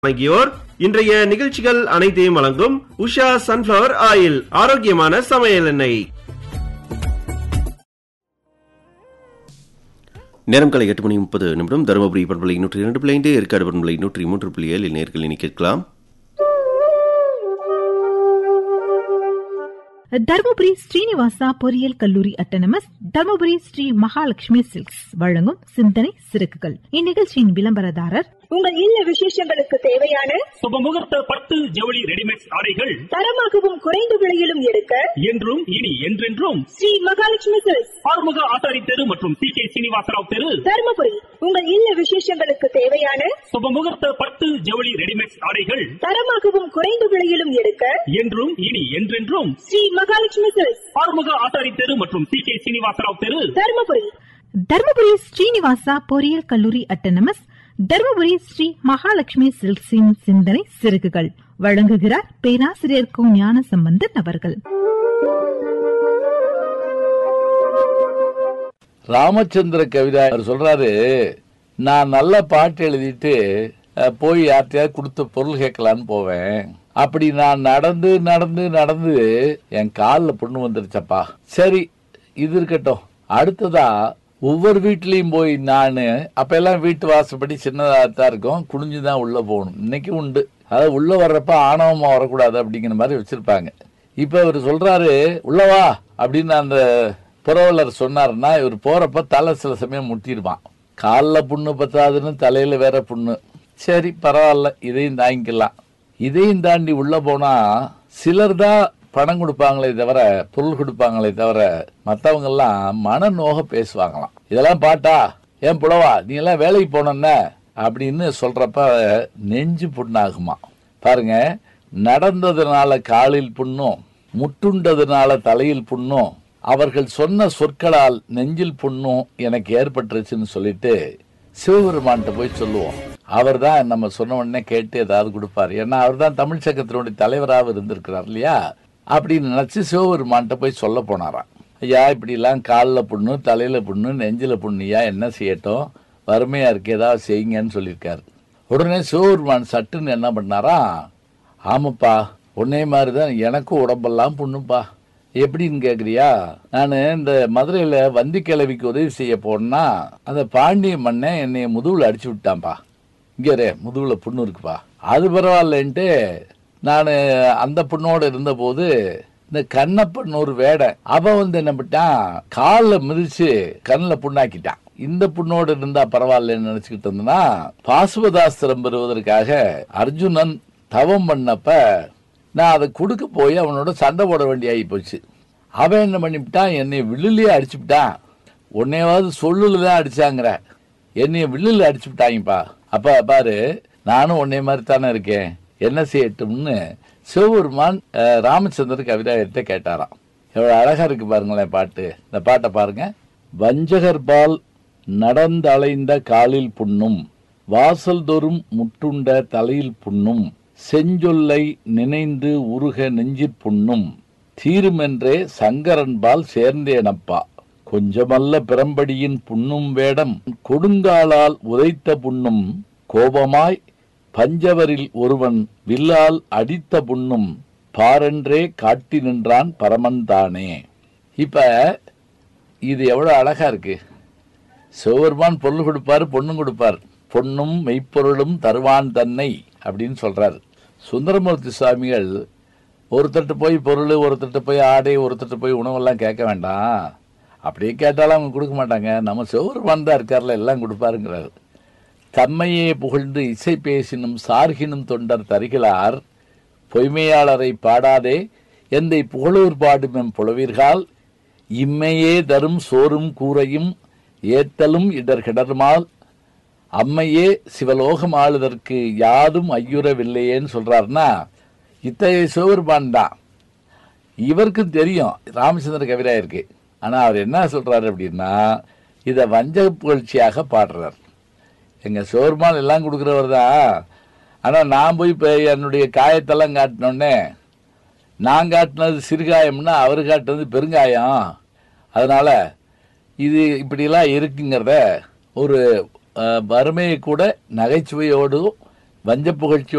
வழங்கியோர் இன்றைய நிகழ்ச்சிகள் அனைத்தையும் வழங்கும் உஷா சன்ஃபிளவர் ஆயில் ஆரோக்கியமான சமையல் எண்ணெய் நேரம் காலை எட்டு மணி முப்பது நிமிடம் தருமபுரி பண்பலை நூற்றி இரண்டு புள்ளி ஐந்து ஏற்காடு பண்பலை நூற்றி மூன்று புள்ளி ஏழு நேர்கள் இனி கேட்கலாம் தர்மபுரி ஸ்ரீனிவாசா பொறியியல் கல்லூரி அட்டனமஸ் தர்மபுரி ஸ்ரீ மகாலட்சுமி சில்க்ஸ் வழங்கும் சிந்தனை சிறகுகள் இந்நிகழ்ச்சியின் விளம்பரதாரர் உங்கள் இல்ல விசேஷங்களுக்கு தேவையான சுபமுகூர்த்த பட்டு ஜவுளி ரெடிமேட் ஆடைகள் தரமாகவும் குறைந்த விலையிலும் எடுக்க என்றும் இனி என்றென்றும் ஸ்ரீ மகாலட்சுமி சில்க்ஸ் ஆறுமுக ஆசாரி தெரு மற்றும் சி கே சீனிவாசராவ் தெரு தருமபுரி உங்கள் இல்ல விசேஷங்களுக்கு தேவையான சுபமுகூர்த்த பட்டு ஜவுளி ரெடிமேட் ஆடைகள் தரமாகவும் குறைந்த விலையிலும் எடுக்க என்றும் இனி என்றென்றும் ஸ்ரீ மகாலட்சுமி சில்க்ஸ் ஆறுமுக ஆசாரி தெரு மற்றும் சி கே சீனிவாசராவ் தெரு தருமபுரி தர்மபுரி ஸ்ரீனிவாசா பொறியியல் கல்லூரி அட்டனமஸ் தர்மபுரி ஸ்ரீ மகாலட்சுமி சில்க்ஸின் சிந்தனை சிறகுகள் வழங்குகிறார் பேராசிரியர் கு ஞான சம்பந்தன் அவர்கள் ராமச்சந்திர கவிதா அவர் சொல்றாரு நான் நல்ல பாட்டு எழுதிட்டு அஹ், போய் யார்கிட்டயாவது கொடுத்து பொருள் கேட்கலான்னு போவேன் அப்படி நான் நடந்து நடந்து நடந்து என் காலில் புண்ணு வந்துருச்சப்பா சரி இது இருக்கட்டும் அடுத்ததா ஒவ்வொரு வீட்லயும் போய் நான் அப்ப எல்லாம் வீட்டு வாசப்படி சின்னதாக தான் இருக்கும் குனிஞ்சு தான் உள்ள போகணும் இன்னைக்கு உண்டு அதாவது உள்ள வர்றப்ப ஆணவமா வரக்கூடாது அப்படிங்கிற மாதிரி வச்சிருப்பாங்க இப்ப இவர் சொல்றாரு உள்ளவா அப்படின்னு அந்த புறவலர் சொன்னாருன்னா இவர் போறப்ப தலை சில சமயம் முட்டிருப்பான் காலில் புண்ணு பத்தாதுன்னு தலையில வேற புண்ணு சரி பரவாயில்ல இதையும் தாங்கிக்கலாம் இதையும் தாண்டி உள்ள போனா சிலர் தான் பணம் கொடுப்பாங்களே தவிர பொருள் கொடுப்பாங்களே தவிர மத்தவங்க எல்லாம் மனநோக பேசுவாங்களாம் இதெல்லாம் பாட்டா ஏன் புலவா நீ எல்லாம் வேலைக்கு போனோன்ன அப்படின்னு சொல்றப்ப நெஞ்சு புண்ணாகுமா பாருங்க நடந்ததுனால காலில் புண்ணும் முட்டுண்டதுனால தலையில் புண்ணும் அவர்கள் சொன்ன சொற்களால் நெஞ்சில் புண்ணும் எனக்கு ஏற்பட்டுருச்சுன்னு சொல்லிட்டு சிவபெருமான்கிட்ட போய் சொல்லுவோம் அவர் தான் நம்ம சொன்ன உடனே கேட்டு ஏதாவது கொடுப்பார் ஏன்னா அவர் தான் தமிழ் சங்கத்தினுடைய தலைவராக இருந்திருக்கிறார் இல்லையா அப்படின்னு நினைச்சு சிவபெருமான்கிட்ட போய் சொல்ல போனாராம் ஐயா இப்படிலாம் காலில் புண்ணு தலையில புண்ணு நெஞ்சில புண்ணுயா என்ன செய்யட்டும் வறுமையா இருக்கு ஏதாவது செய்யுங்கன்னு சொல்லியிருக்காரு உடனே சிவபெருமான் சட்டுன்னு என்ன பண்ணாரா ஆமாப்பா உன்னே மாதிரி தான் எனக்கும் உடம்பெல்லாம் புண்ணுப்பா எப்படின்னு கேக்குறியா நான் இந்த மதுரையில வந்தி கிழவிக்கு உதவி செய்ய போனா அந்த பாண்டிய மன்னன் என்னைய முதுகுல அடிச்சு விட்டான்ப்பா இங்க இரு, முதுகுல புண்ணு இருக்குப்பா அது பரவாயில்லன்ட்டு நான் அந்த புண்ணோட இருந்தபோது இந்த கண்ணப்பன் ஒரு வேடை அவன் வந்து என்ன பண்ணிட்டான் காலில் மிதிச்சு கண்ணில் புண்ணாக்கிட்டான் இந்த புண்ணோடு இருந்தா பரவாயில்லன்னு நினைச்சுக்கிட்டு இருந்தனா பாசுபதாஸ்திரம் பெறுவதற்காக அர்ஜுனன் தவம் பண்ணப்ப நான் அதை கொடுக்க போய் அவனோட சண்டை போட வேண்டியாகி போச்சு அவன் என்ன பண்ணிவிட்டான் என்னை வில்லுலயே அடிச்சுவிட்டான் உன்னையாவது சொல்லுல தான் அடிச்சாங்கிற என்னைய வில்லுல அடிச்சு விட்டாங்கப்பா அப்ப பாரு நானும் உன்னை மாதிரி தானே இருக்கேன் என்ன செய்யட்டும்னு சிவபெருமான் அஹ், ராமச்சந்திர கவிதாயிட்ட கேட்டாராம் எவ்வளவு அழகா இருக்கு பாருங்களேன் பாட்டு இந்த பாட்டை பாருங்க வஞ்சகர்பால் நடந்தலைந்த காலில் புண்ணும் வாசல் தோறும் முட்டுண்ட தலையில் புண்ணும் செஞ்சொல்லை நினைந்து உருக நெஞ்சிற் புண்ணும் தீருமென்றே சங்கரன்பால் சேர்ந்தேனப்பா கொஞ்சமல்ல பிரம்படியின் புண்ணும் வேடம் கொடுங்காலால் உதைத்த புண்ணும் கோபமாய் பஞ்சவரில் ஒருவன் வில்லால் அடித்த புண்ணும் பாரென்றே காட்டி நின்றான் பரமன்தானே இப்ப இது எவ்வளவு அழகா இருக்கு சிவபெருமான் பொருள் கொடுப்பாரு பொண்ணும் கொடுப்பார் பொண்ணும் மெய்ப்பொருளும் தருவான் தன்னை அப்படின்னு சொல்றாரு சுந்தரமூர்த்தி சுவாமிகள் ஒருத்தட்டு போய் பொருள் ஒருத்தட்டு போய் ஆடை ஒருத்தட்டு போய் உணவெல்லாம் கேட்க வேண்டாம் அப்படியே கேட்டாலும் அவங்க கொடுக்க மாட்டாங்க நம்ம சிவபெருமான் தான் இருக்கார்ல எல்லாம் கொடுப்பாருங்கிறாரு தம்மையே புகழ்ந்து இசை பேசினும் சார்கினும் தொண்டர் தருகிறார் பொய்மையாளரை பாடாதே எந்தை புகழூர் பாடும் எம் புலவீர்கள் இம்மையே தரும் சோறும் கூரையும் ஏத்தலும் இடர் கிடருமால் அம்மையே சிவலோகம் ஆளுதற்கு யாதும் ஐயுறவில்லையேன்னு சொல்றாருன்னா இத்தகைய சிவபெருமான் தான் இவருக்கும் தெரியும் ராமச்சந்திர கவிராயருக்கு ஆனா அவர் என்ன சொல்றாரு அப்படின்னா இதை வஞ்சக புகழ்ச்சியாக பாடுறார் எங்க சிவபெருமான் எல்லாம் கொடுக்குறவர் தான் ஆனா நான் போய் இப்போ என்னுடைய காயத்தெல்லாம் காட்டினோடனே நான் காட்டினது சிறுகாயம்னா அவர் காட்டினது பெருங்காயம் அதனால இது இப்படிலாம் இருக்குங்கிறத ஒரு அஹ், வறுமையை கூட நகைச்சுவையோடும் வஞ்ச புகழ்ச்சி